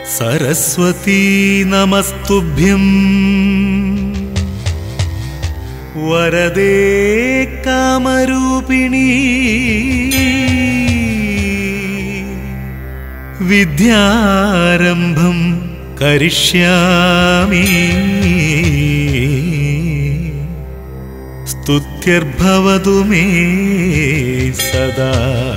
सरस्वती नमस्तुभ्यम् वरदे कामरूपिणी विद्यारम्भं करिष्यामि स्तुत्यर्भवतु मे सदा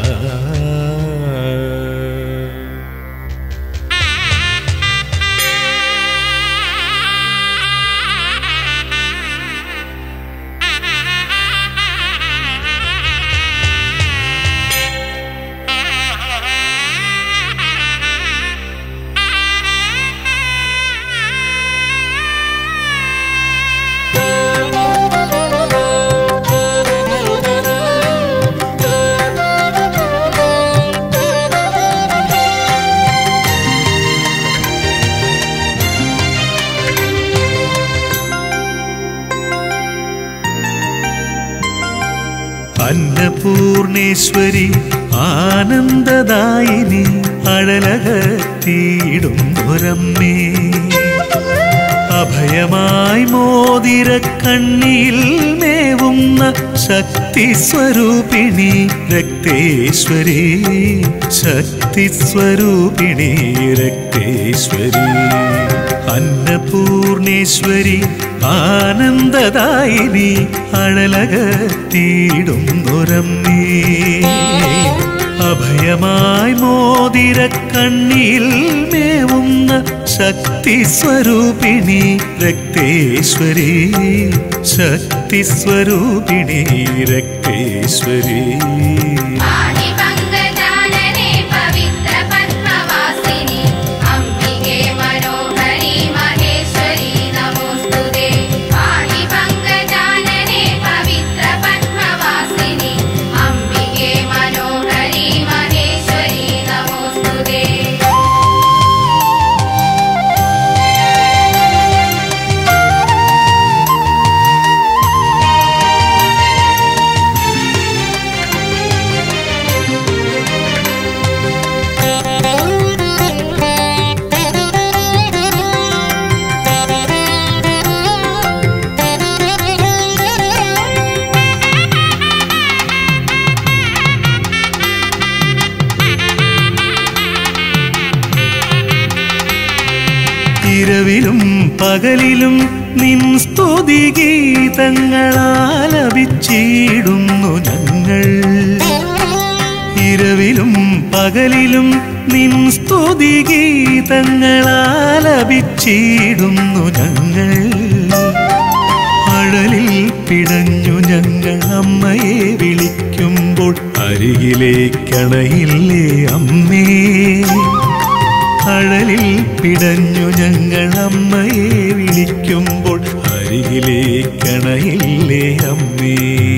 അന്നപൂർണേശ്വരി ആനന്ദദായിനി അഴലകത്തിയിടും ഒരമ്മേ അഭയമായി മോതിര കണ്ണിയിൽ മേവുന്ന ശക്തി സ്വരൂപിണി രക്തേശ്വരി ശക്തി സ്വരൂപിണി രക്തേശ്വരി അന്നപൂർണേശ്വരി ആനന്ദദായിനി അഴലകത്തിയിടും ഒരമ്മേ അഭയമായി മോതിര കണ്ണിയിൽ മേവുന്ന ശക്തി സ്വരൂപിണി രക്തേശ്വരി ശക്തി സ്വരൂപിണി രക്തേശ്വരി पाणिपङ्कजानने पवित्रपद्मवासिनि अम्बिके मनोहरि महेश्वरि नमोऽस्तु ते पाणिपङ्कजानने पवित्रपद्मवासिनि अम्बिके मनोहरि महेश्वरि नमोऽस्तु ते ഇരവിലും പകലിലും നിൻ സ്തുതി ഗീതങ്ങളാലപിച്ചിടുന്നു ഞങ്ങൾ ഇരവിലും പകലിലും നിൻ സ്തുതി ഗീതങ്ങളാലപിച്ചിടുന്നു ഞങ്ങൾ അഴലിൽ പിടഞ്ഞു ഞങ്ങൾ അമ്മയെ വിളിക്കുമ്പോൾ അരികിലേക്കണയില്ലേ അമ്മേ അഴലിൽ പിടഞ്ഞു ഞങ്ങൾ അമ്മയെ വിളിക്കുമ്പോൾ അരികിലേക്കണയില്ലേ അമ്മേ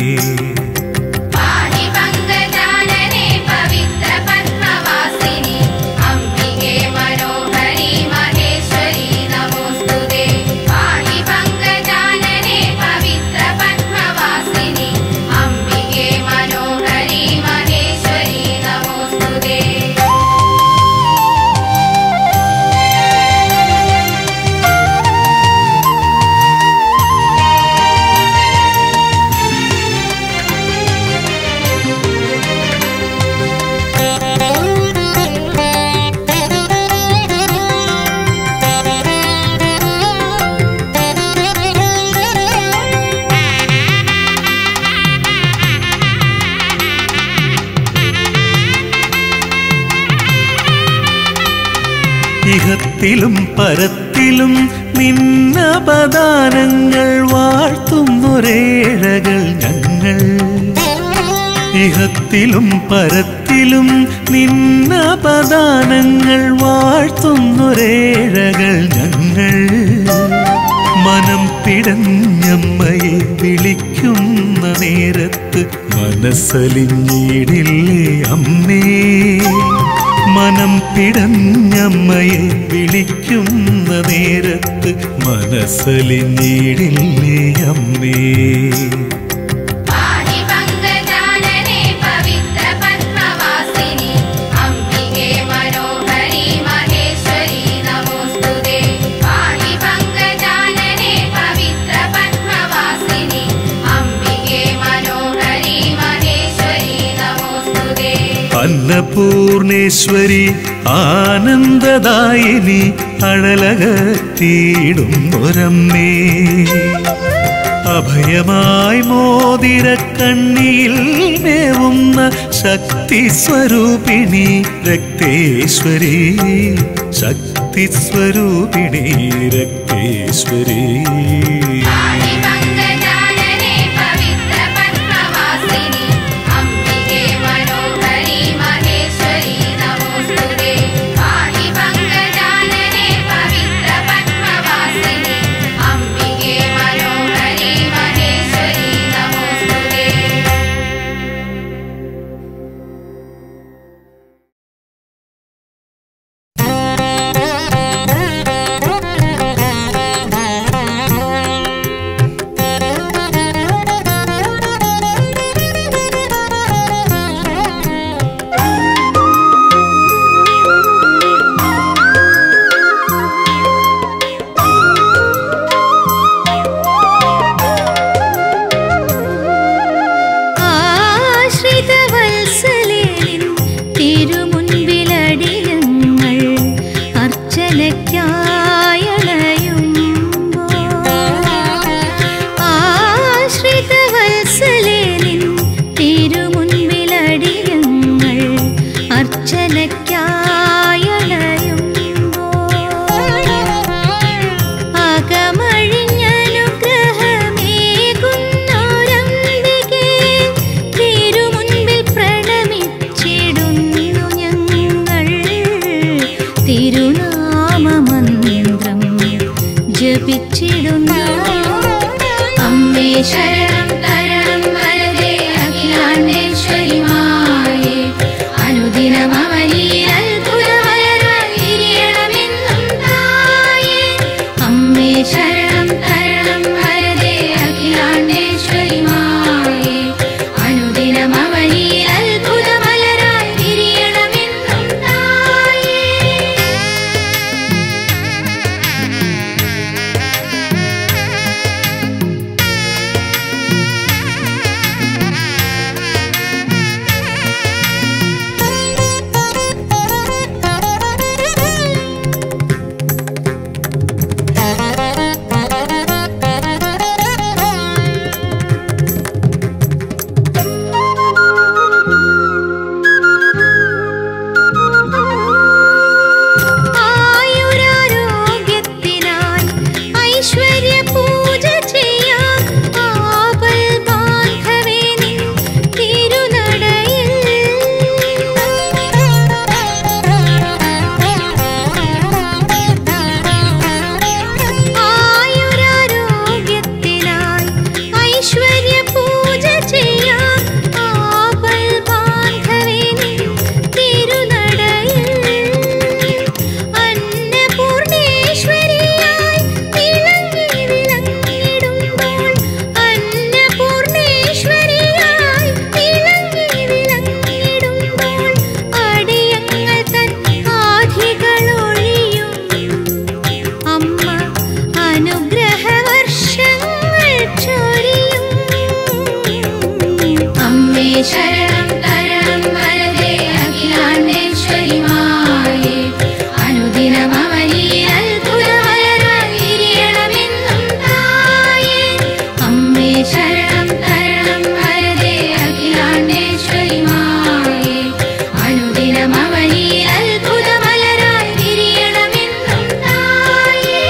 पाणिपङ्कजानने पवित्रपद्मवासिनि अम्बिके मनोहरि महेश्वरि नमोऽस्तु ते पाणिपङ्कजानने पवित्रपद्मवासिनि अम्बिके मनोहरि महेश्वरि नमोऽस्तु ते ഇഹത്തിലും പരത്തിലും നിന്നപദാനങ്ങൾ വാഴ്ത്തുന്നൊരേഴകൾ ഞങ്ങൾ ഇഹത്തിലും പരത്തിലും നിന്നപദാനങ്ങൾ വാഴ്ത്തുന്നൊരേഴകൾ ഞങ്ങൾ മനം പിടഞ്ഞമ്മയെ വിളിക്കുന്ന നേരത്ത് മനസ്സലിഞ്ഞിടില്ലേ അമ്മേ മനം പിടഞ്ഞമ്മയെ വിളിക്കുന്ന നേരത്ത് മനസ്സലിഞ്ഞിടില്ലേ അമ്മേ पाणिपङ्कजानने पवित्रपद्मवासिनि अम्बिके मनोहरि महेश्वरि അന്നപൂർണേശ്വരി ആനന്ദദായിനി അഴലകത്തിയിടും ഒരമ്മേ അഭയമായി മോതിര കണ്ണിയിൽ മേവുന്ന ശക്തി സ്വരൂപിണി രക്തേശ്വരി ശക്തി സ്വരൂപിണി രക്തേശ്വരി ആദിപങ്കജാനനെ പവിത്ര പത്മവാസിനി അംബികേ മനോഹരി മഹേശ്വരി നമോസ്തുതേ ആദിപങ്കജാനനെ പവിത്ര പത്മവാസിനി അംബികേ മനോഹരി മഹേശ്വരി നമോസ്തുതേ ആശ്രിതവത്സലേനിൻ തിരുമുൻപിലടിയങ്ങൾ അർച്ചനയ്ക്കായണയുമ്പോൾ ആശ്രിതവത്സലേനിൻ തിരുമുൻപിലടിയങ്ങൾ അർച്ചനയ്ക്കായണയുമ്പോൾ അകമഴിഞ്ഞനുഗ്രഹമേകുന്നോരംബികേ തിരുമുൻപിൽ പ്രണമിച്ചിടുന്നു ഞങ്ങൾ തിരുനാമമന്ത്രം ജപിച്ചിടുന്നു അമ്മേ ശരണം തരണം വരദേ അഖിലാണ്ടേശ്വരി മായേ അനുദിനമവനിയിൽ അത്ഭുതമലരായി വിരിയണമെന്നും തായേ അമ്മേ ശരണം തരണം വരദേ അഖിലാണ്ടേശ്വരി മായേ അനുദിനമവനിയിൽ അത്ഭുതമലരായി വിരിയണമെന്നും തായേ ആയുരാരോഗ്യത്തിനായി ഐശ്വര്യ പൂജ ചെയ്യാൻ ആപൽ ബാന്ധവേ നിൻ തിരുനടയിൽ ആയുരാരോഗ്യത്തിനായി ഐശ്വര്യ പൂജ ചെയ്യാൻ ആപൽ ബാന്ധവേ നിൻ തിരുനടയിൽ അന്നപൂർണേശ്വരിയായി വിളങ്ങി വിളങ്ങിടുമ്പോൾ അന്നപൂർണേശ്വരിയായി വിളങ്ങി വിളങ്ങിടുമ്പോൾ അടിയങ്ങൾ തൻ ആധികളൊഴിയും അമ്മ അനുഗ്രഹവർഷങ്ങൾ ചൊരിയും അമ്മേ ശരണം തരണം വരദേ അഖിലാണ്ടേശ്വരി മായേ അനുദിനമവനിയിൽ അത്ഭുതമലരായി വിരിയണമെന്നും തായേ അമ്മേ ശരണം തരണം വരദേ അഖിലാണ്ടേശ്വരി മായേ അനുദിനമവനിയിൽ അത്ഭുതമലരായി വിരിയണമെന്നും തായേ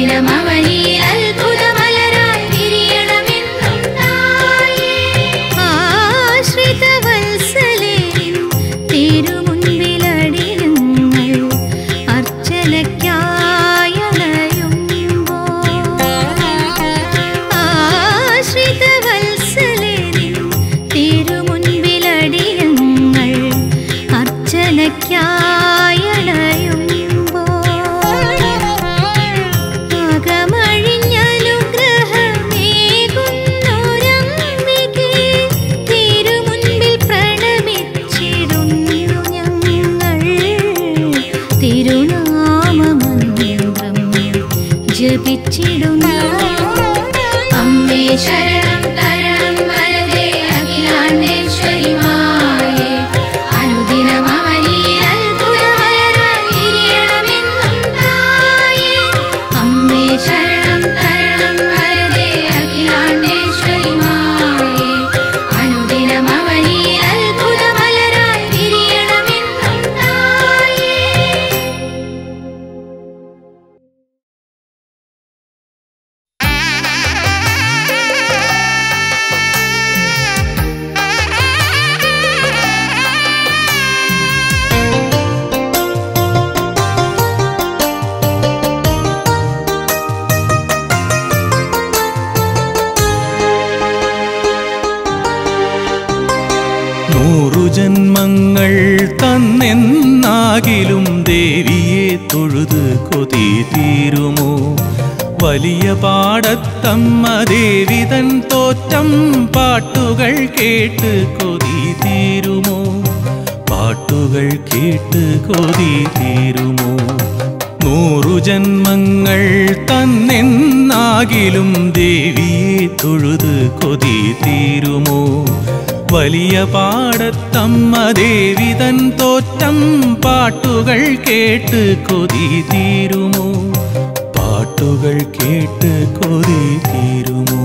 അനുദിനം അവനിൽ അത്ഭുതമലരായി വിരിയണമെന്നും തായേ ആശ്രിതവത്സലേൻ തിരുമുൻപിലടിയങ്ങൾ അർച്ചനയ്ക്കായണയുമ്പോൾ ആശ്രിതവത്സലേൻ തിരുമുൻപിലടിയങ്ങൾ അർച്ചനയ്ക്കായണയുമ്പോൾ അകമഴിഞ്ഞനുഗ്രഹമേകുന്നൊരംബികേ, തിരുമുൻപിൽ പ്രണമിച്ചിടുന്നു ഞങ്ങൾ. തിരുനാമമന്ത്രം ജപിച്ചിടുന്നു അമ്മേ ശരണം തരണം വരദേ അഖിലാണ്ടേശ്വരി മായേ അനുദിനം അവനിൽ അത്ഭുതമലരായി വിരിയണമെന്നും തായേ അമ്മേ ശരണം തരണം വരദേ അഖിലാണ്ടേശ്വരി മായേ അനുദിനം അവനിൽ അത്ഭുതമലരായി വിരിയണമെന്നും തായേ നൂറു ജന്മങ്ങൾ തന്നെന്നാകിലും ദേവിയെ തൊഴുത് കൊതി തീരുമോ വലിയ പാടത്തമ്മ ദേവി തൻ തോറ്റം പാട്ടുകൾ കേട്ട് കൊതി തീരുമോ പാട്ടുകൾ കേട്ട് കൊതി തീരുമോ നൂറു ജന്മങ്ങൾ തന്നെന്നാകിലും ദേവിയെ തൊഴുത് കൊതി തീരുമോ വലിയ പാടത്തമ്മ ദേവി തൻ തോറ്റം പാട്ടുകൾ കേട്ട് കൊതി തീരുമോ പാട്ടുകൾ കേട്ട് കൊതി തീരുമോ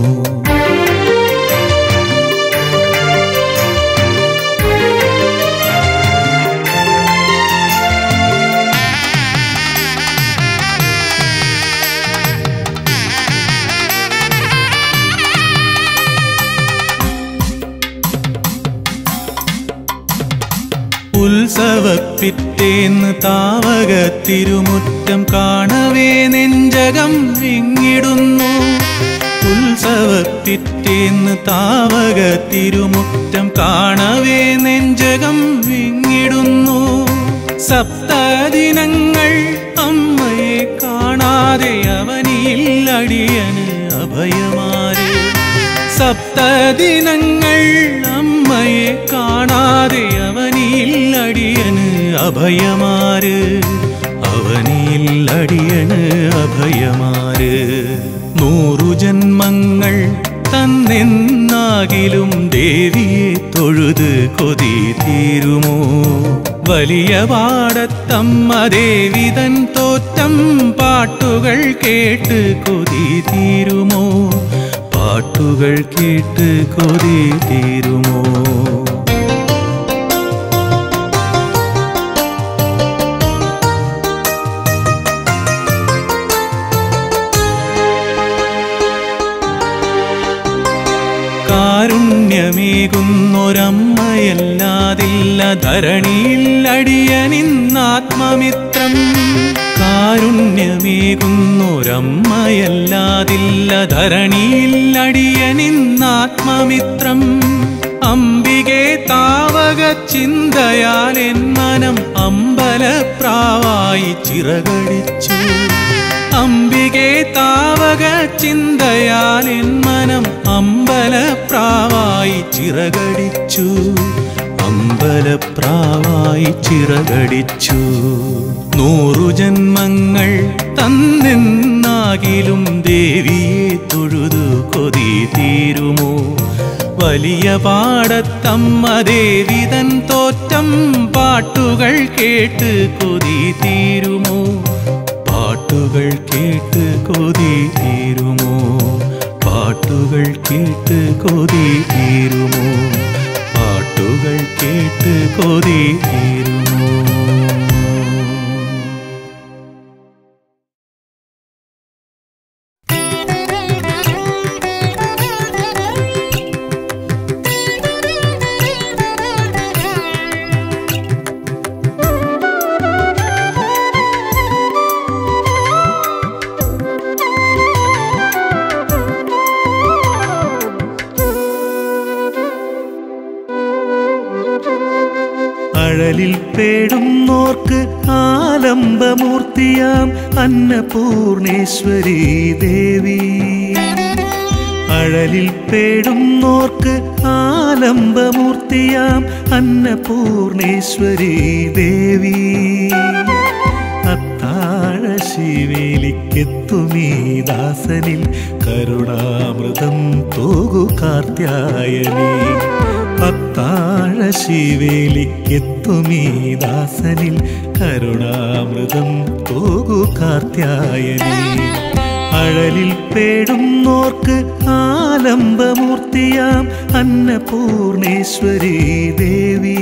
ഉത്സവപ്പിറ്റേന്ന് താവക തിരുമുറ്റം കാണവേ നെഞ്ചകം വിങ്ങിടുന്നു ഉത്സവപ്പിറ്റേന്ന് താവക തിരുമുറ്റം കാണവേ നെഞ്ചകം വിങ്ങിടുന്നു സപ്തദിനങ്ങൾ അമ്മയെ കാണാതെ അവനിൽ അടിയന് അഭയമാരെ സപ്തദിനങ്ങൾ അമ്മയെ കാണാതെ അവനിൽ അടിയന് അഭയമാര് അവനിൽ അടിയന് അഭയമാര് നൂറു ജന്മങ്ങൾ തന്നെന്നാകിലും ദേവിയെ തൊഴുത് കൊതി തീരുമോ വലിയ പാടത്തമ്മ ദേവി തൻ തോറ്റം പാട്ടുകൾ കേട്ട് കൊതി തീരുമോ പാട്ടുകൾ കേട്ട് കൊതി തീരുമോ കാരുണ്യമേകുന്നൊരമ്മയല്ലാതില്ല ധരണിയിൽ അടിയനിന്നാത്മമിത്രം കാരുണ്യമേകുന്നൊരമ്മയല്ലാതില്ല ധരണിയിൽ അടിയനിന്നാത്മമിത്രം അംബികെ താവക ചിന്തയാൽ എൻ മനം അമ്പലപ്രാവായി ചിറകടിച്ചു അംബികെ താവക ചിന്തയാൽ എൻ മനം അമ്പലപ്രാവായി ചിറകടിച്ചു അമ്പലപ്രാവായി ചിറകടിച്ചു നൂറു ജന്മങ്ങൾ തന്നെന്നാകിലും ദേവിയെ തൊഴുതു കൊതി തീരുമോ വലിയ പാടത്തമ്മ ദേവി തൻ തോറ്റം പാട്ടുകൾ കേട്ട് കൊതി തീരുമോ പാട്ടുകൾ കേട്ട് കൊതി തീരുമോ പാട്ടുകൾ കേട്ട് കൊതി തീരുമോ പാട്ടുകൾ കേട്ട് കൊതി തീരുമോ ആലംബമൂർത്തിയാം അന്നപൂർണേശ്വരി ദേവി അഴലിൽ പേടുന്നോർക്ക് ആലംബമൂർത്തിയാം അന്നപൂർണേശ്വരി ദേവി അത്താഴ ശിവേലിക്കെത്തുമീ ദാസനിൽ കരുണാമൃതം തോകു കാർത്യായനി അത്താഴ ശിവേലിക്കെത്തുമീ ദാസനിൽ കരുണാമൃതം തോകു കാർത്യായനി അഴലിൽ പേടുന്നോർക്ക് ആലംബമൂർത്തിയാം അന്നപൂർണേശ്വരി ദേവി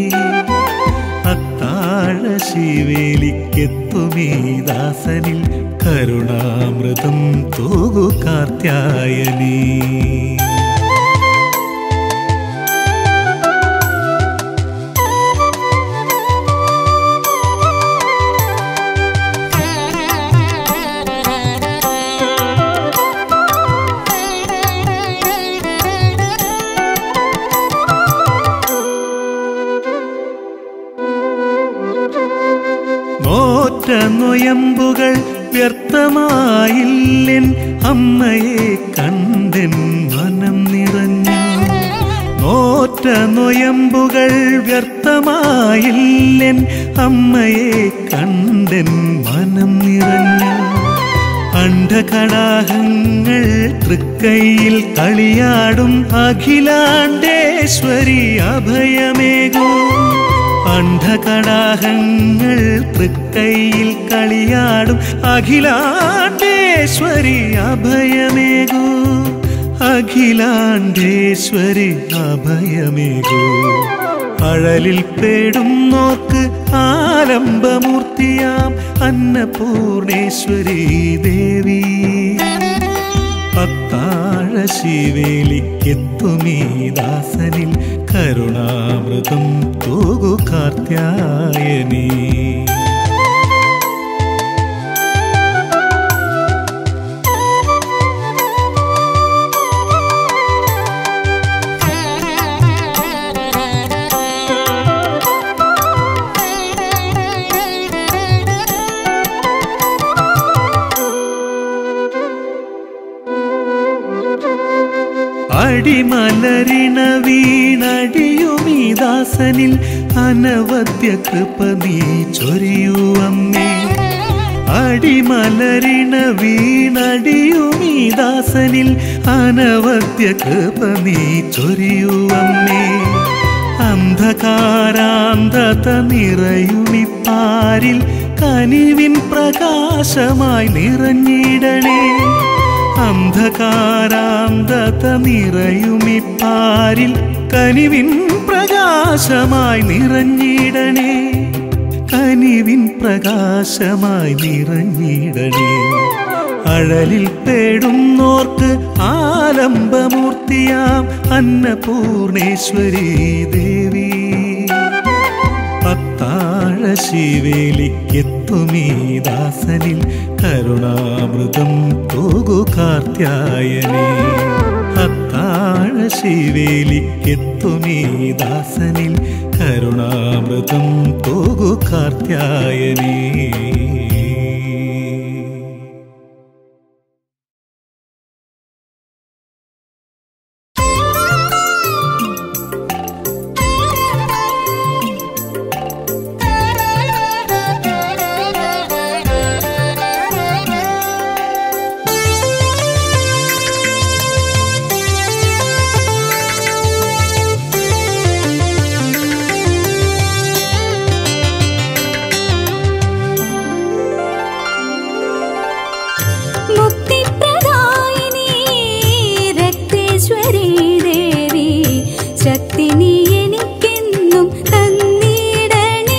അത്താഴ ശിവേലിക്കെത്തുമീ ദാസനിൽ കരുണാമൃതം തൂകു കാർത്യായനീ നോറ്റ നൊയമ്പുകൾ വ്യർത്ഥമായില്ലെൻ അമ്മയെ കണ്ടെൻ മനം നിറഞ്ഞു നോറ്റ നൊയമ്പുകൾ വ്യർത്ഥമായില്ലെൻ അമ്മയെ കണ്ടെൻ മനം നിറഞ്ഞു അണ്ഡകടാഹങ്ങൾ തൃക്കൈയിൽ കളിയാടും അഖിലാണ്ടേശ്വരി അഭയമേകൂ അണ്ഡകടാഹങ്ങൾ തൃക്കൈയിൽ കളിയാടും അഖിലാണ്ടേശ്വരി അഭയമേകൂ അഖിലാണ്ടേശ്വരി അഭയമേകൂ അഴലിൽ പേടുന്നോർക്ക് ആലംബമൂർത്തിയാം അന്നപൂർണേശ്വരി ദേവി അത്താഴ ശിവേലിക്കെത്തുമീ ദാസനിൽ കരുണാമൃതം തൂകു കാർത്യായനീ അടിമലരിണ വീണടിയുമീ ദാസനിൽ അനവദ്യ കൃപ നീ ചൊരിയൂ അമ്മേ അടിമലരിണ വീണടിയുമീ ദാസനിൽ അനവദ്യ കൃപ നീ ചൊരിയൂ അമ്മേ അന്ധകാരാന്തത നിറയുമിപ്പാരിൽ കനിവിൻ പ്രകാശമായി നിറഞ്ഞിടണേ അന്ധകാരാന്തത നിറയുമിപ്പാരിൽ കനിവിൻ പ്രകാശമായി നിറഞ്ഞിടണേ കനിവിൻ പ്രകാശമായി നിറഞ്ഞിടണേ അഴലിൽ പേടുന്നോർക്ക് ആലംബമൂർത്തിയാം അന്നപൂർണേശ്വരി ദേവി അത്താഴ ശിവേലിക്കെത്തുമീ ദാസനിൽ കരുണാമൃതം തൂകു കാർത്യായനീ അത്താഴ ശിവേലിക്കെത്തുമീ ദാസനിൽ കരുണാമൃതം തൂകു കാർത്യായനീ മുക്തിപ്രദായിനി രക്തേശ്വരി ദേവി ശക്തി നീ എനിക്കെന്നും തന്നിടണേ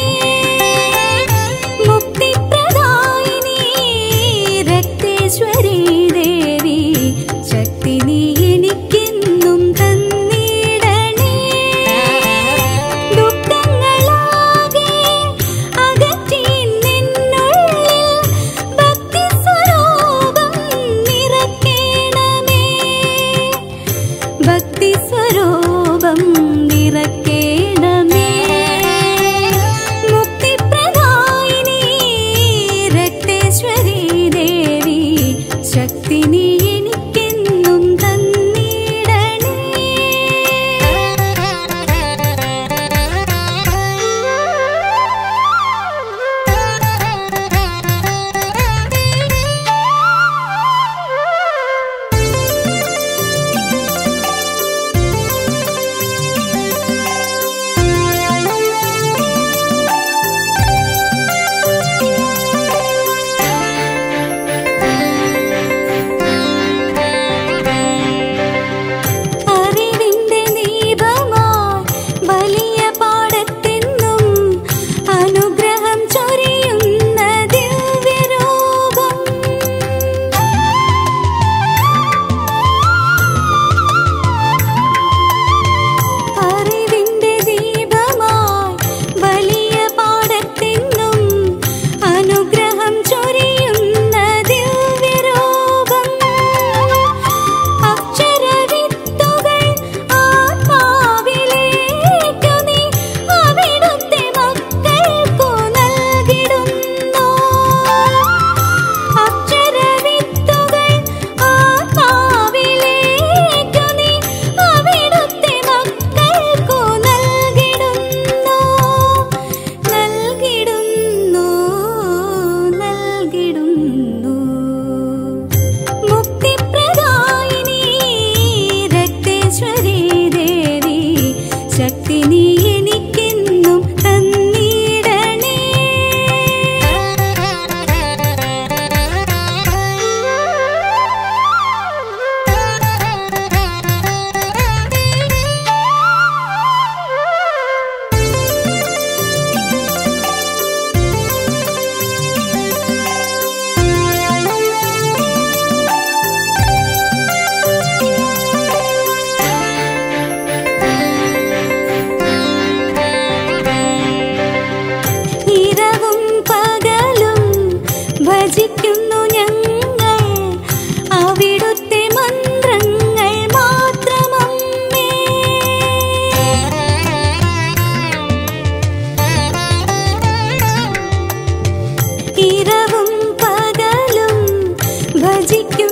മുക്തിപ്രദായിനി രക്തേശ്വരി ദേവി ശക്തി നീ എനിക്കെന്നും തന്നിടണേ ദുഃഖങ്ങളാകെ അകറ്റി നിന്നുള്ളിൽ ഭക്തി സ്വരൂപം നിറക്കേണമേ ഭക്തി സ്വരൂപം നിറക്കേണമേ മുക്തിപ്രദായിനി വസിക്കും